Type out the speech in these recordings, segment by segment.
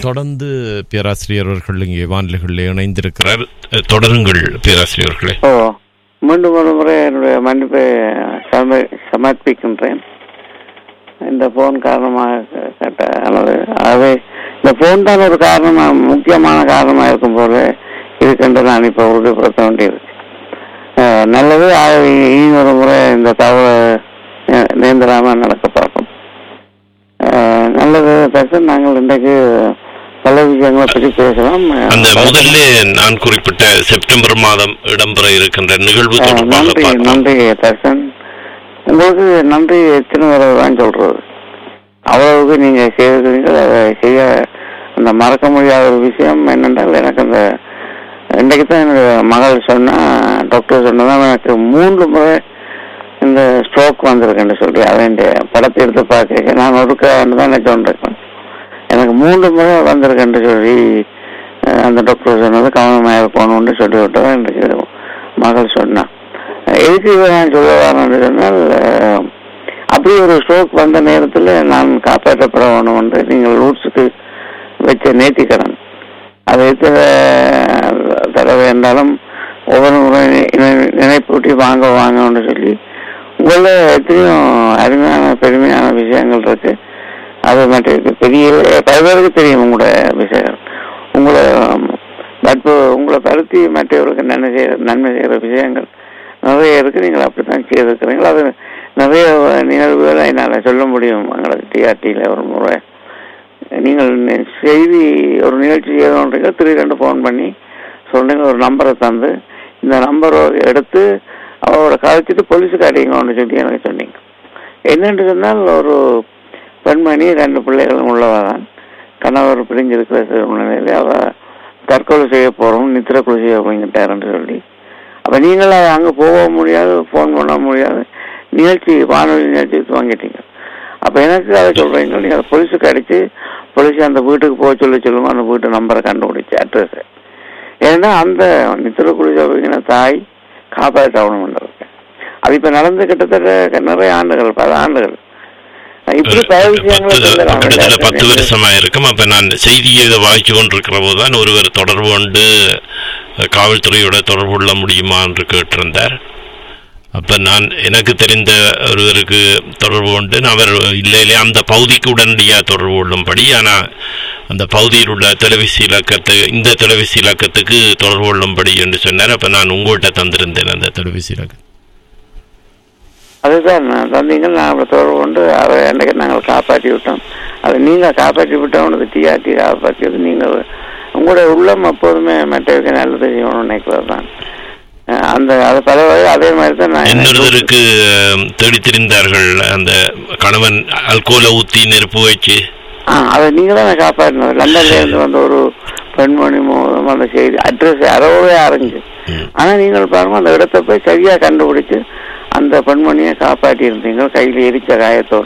தொடர்ந்து பேராசிரியர் அவர்கள் இங்கே வானிலைகளில் இணைந்திருக்கிறார் அஹ், தொடருங்கள் பேராசிரியர்களே ஓ மீண்டும் ஒரு முறை என்னுடைய மன்னிப்பை சம சமர்ப்பிக்கின்றேன் இந்த போன் காரணமாக கேட்ட அல்லது ஆகவே இந்த போன் தான் ஒரு காரணமாக முக்கியமான காரணமாக இருக்கும் போல இருக்கின்ற நான் இப்போ உறுதிப்படுத்த வேண்டியிருக்கு அஹ், நல்லது ஆகவே இனி ஒரு முறை இந்த தவறு நேர்ந்தராமல் நடக்க பார்ப்போம் அஹ், நல்லது தர்சன் நாங்கள் இன்றைக்கு பல விஷயங்களை பற்றி பேசலாம் அந்த முதல்ல நான் குறிப்பிட்ட செப்டம்பர் மாதம் இடம்பெற இருக்கின்ற நிகழ்வு அஹ், தொடர்பாக நன்றி பார்க்கலாம் நன்றி தர்சன் உங்களுக்கு நன்றி எத்தனை தடவை தான் சொல்றது அவ்வளவுக்கு நீங்க செய்திருக்கிறீர்கள் அதை செய்ய அந்த மறக்க முடியாத ஒரு விஷயம் என்னென்றால் எனக்கு அந்த இன்றைக்கு தான் என்னுடைய மகள் சொன்னா டாக்டர் சொன்னதான் எனக்கு மூன்று முறை இந்த ஸ்ட்ரோக் வந்திருக்குன்னு சொல்லி அதை இந்த படத்தை எடுத்து பார்க்க நான் ஒருக்கான்னு தான் நான் சொல்றேன் எனக்கு மூன்று முறை வந்திருக்குன்னு சொல்லி அஹ், அந்த டாக்டர் சொன்னது கவனமாக இருக்கணும்னு சொல்லி விட்டதான் எனக்கு மகள் சொன்னான் எதுக்கு இதை நான் சொல்ல வரேன்னு சொன்னால் அஹ், அப்படி ஒரு ஸ்ட்ரோக் வந்த நேரத்தில் நான் காப்பாற்றப்பட வேணும் என்று நீங்கள் ரூட்ஸுக்கு வச்ச நேர்த்திக்கடன் அது எத்தனை தடவை என்றாலும் ஒவ்வொரு முறை நினை- நினைப்பூட்டி வாங்க வாங்கன்னு சொல்லி உங்கள எத்தனையோ அருமையான பெருமையான விஷயங்கள் இருக்கு அது மற்ற பெரிய பல பேருக்கு தெரியும் உங்களோட விஷயம் உங்களை நட்பு உங்களை பருத்தி மற்றவர்களுக்கு நன்மை செய்ய நன்மை செய்கிற விஷயங்கள் நிறைய இருக்கு நீங்கள் அப்படித்தான் செய்திருக்கிறீர்கள் அது நிறைய நிகழ்வுகளை என்னால் சொல்ல முடியும் எங்களுக்கு டிஆர்டியில் ஒரு முறை நீங்கள் நி- செய்தி ஒரு நிகழ்ச்சி செய்யணுன்றீங்க திடீரென்று ஃபோன் பண்ணி சொன்னீங்க ஒரு நம்பரை தந்து இந்த நம்பரை எடுத்து அவரோட கதைச்சிட்டு போலீஸுக்கு அடிங்கன்னு சொல்லி எனக்கு சொன்னீங்க என்னென்று சொன்னால் ஒரு பெண்மணி ரெண்டு பிள்ளைகளும் உள்ளவா தான் கணவர் பிரிஞ்சிருக்கிற சூழ்நிலையில் அவ தற்கொலை செய்ய போகிறோம் நித்திர கொலை செய்ய போய்கிட்டாருன்னு சொல்லி அப்போ நீங்கள் அங்கே போக முடியாது ஃபோன் பண்ண முடியாது நிகழ்ச்சி வானொலி நிகழ்ச்சி வாங்கிட்டீங்க அப்போ எனக்கு அதை சொல்கிறீங்க நீங்கள் போலீஸுக்கு அடித்து போலீஸ் அந்த வீட்டுக்கு போக சொல்லி சொல்லுங்க அந்த வீட்டு நம்பரை கண்டுபிடிச்சி அட்ரஸை ஏன்னா அந்த நித்திர குளிச்ச தாய் காப்பாற்றணும்ன்றது அது இப்போ நடந்து கிட்டத்தட்ட நிறைய ஆண்டுகள் பல ஆண்டுகள் இப்படி பல விஷயங்களை பத்து சொல்லலாம் கிட்டத்தட்ட பத்து வருஷமா இருக்கும் அப்ப நான் செய்தியை இதை வாய்ச்சி கொண்டிருக்கிற போதுதான் ஒருவர் தொடர்பு கொண்டு அஹ், காவல்துறையோட தொடர்பு கொள்ள முடியுமா என்று கேட்டிருந்தார் அப்ப நான் எனக்கு தெரிந்த ஒருவருக்கு தொடர்பு கொண்டு நான் அவர் இல்லையிலே அந்த பகுதிக்கு உடனடியாக தொடர்பு கொள்ளும்படி ஆனா அந்த பகுதியில் உள்ள தொலைபேசி இலக்கத்து இந்த தொலைபேசி இலக்கத்துக்கு தொடர்பு கொள்ளும்படி என்று சொன்னார் அப்ப நான் உங்கள்கிட்ட தந்திருந்தேன் அந்த தொலைபேசி இலக்கம் அதுதான் நான் தந்தீங்க நான் அவரை தொடர்பு கொண்டு அதை அன்றைக்கு நாங்கள் காப்பாற்றி விட்டோம் அதை நீங்கள் காப்பாற்றி விட்டோம்னு டிஆர்டி காப்பாற்றியது நீங்கள் உங்களுடைய உள்ளம் எப்போதுமே மற்றவருக்கு நல்லது செய்யணும்னு நினைக்கிறது தான் அஹ் அந்த அது பல வகை அதே மாதிரி தான் நான் இன்னொருத்தருக்கு அஹ், தேடித் திரிந்தார்கள் அந்த கணவன் அல்கோலை ஊத்தி நெருப்பு வச்சு ஆ அதை நீங்கள் தான் காப்பாற்றினது லண்டன்ல இருந்து வந்த ஒரு பெண்மணி மூலம் அந்த செய்தி அட்ரஸ் அறவே அரைஞ்சு ம். ஆனா நீங்கள் பாருங்க அந்த இடத்தை போய் சரியா கண்டுபிடிச்சு அந்த பெண்மணியை காப்பாற்றி இருந்தீங்க கையில் எரிச்ச காயத்தோட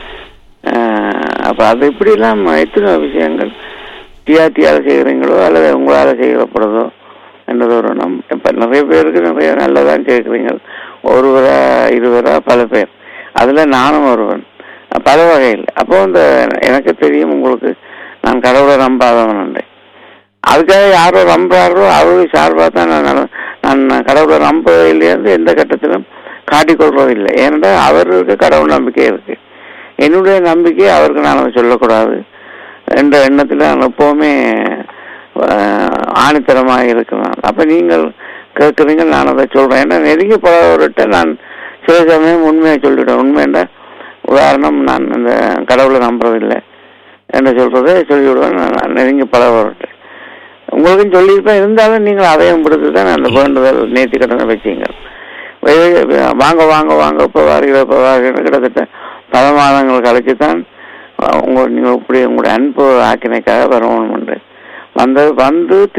ஆஹ் அப்ப அது இப்படிலாம் எத்தனை விஷயங்கள் டிஆர்டியால் செய்கிறீங்களோ அல்லது உங்களால் செய்யப்படுதோ என்றது ஒரு நம் இப்போ நிறைய பேருக்கு நிறைய நல்லதான் கேட்குறீங்க ஒருவரா இருவரா பல பேர் அதில் நானும் ஒருவன் பல வகையில் அப்போ இந்த எனக்கு தெரியும் உங்களுக்கு நான் கடவுளை நம்பாதவன் உண்டேன் அதுக்காக யாரோ நம்புறாரோ அவருக்கு சார்பாக தான் நான் நட- நான் கடவுளை நம்பதிலேருந்து எந்த கட்டத்திலும் காட்டிக்கொள்றது இல்லை ஏனென்றால் அவருக்கு கடவுள் நம்பிக்கை இருக்கு என்னுடைய நம்பிக்கை அவருக்கு நான் அதை சொல்லக்கூடாது என்ற எண்ணத்தில் நான் எப்போவுமே ஆஹ், ஆணித்தரமாக இருக்கிறேன் அப்போ நீங்கள் கேட்குறீங்க நான் அதை சொல்கிறேன் ஏன்னா நெருங்கி பழகிறவர்கிட்ட நான் சில சமயம் உண்மையை சொல்லிவிடுவேன் உண்மைன்னா உதாரணம் நான் அந்த கடவுளை நம்புறதில்லை என்று சொல்றதை சொல்லிவிடுவேன் நான் நெருங்கி பழகிறவர்கிட்ட உங்களுக்கும் சொல்லியிருப்பேன் இருந்தாலும் நீங்கள் அதையும் பிடித்து தான் அந்த வேண்டுதல் நேர்த்தி கடனை வச்சீங்க வே- வே- வாங்க வாங்க வாங்க இப்போ வாருகிற இப்போ வாருகிற கிட்டத்தட்ட பல மாதங்கள் கழிச்சு தான் உங்க நீங்கள் இப்படி உங்களுடைய அன்பு ஆக்கினைக்காக வரணும் என்று வந்து வந்து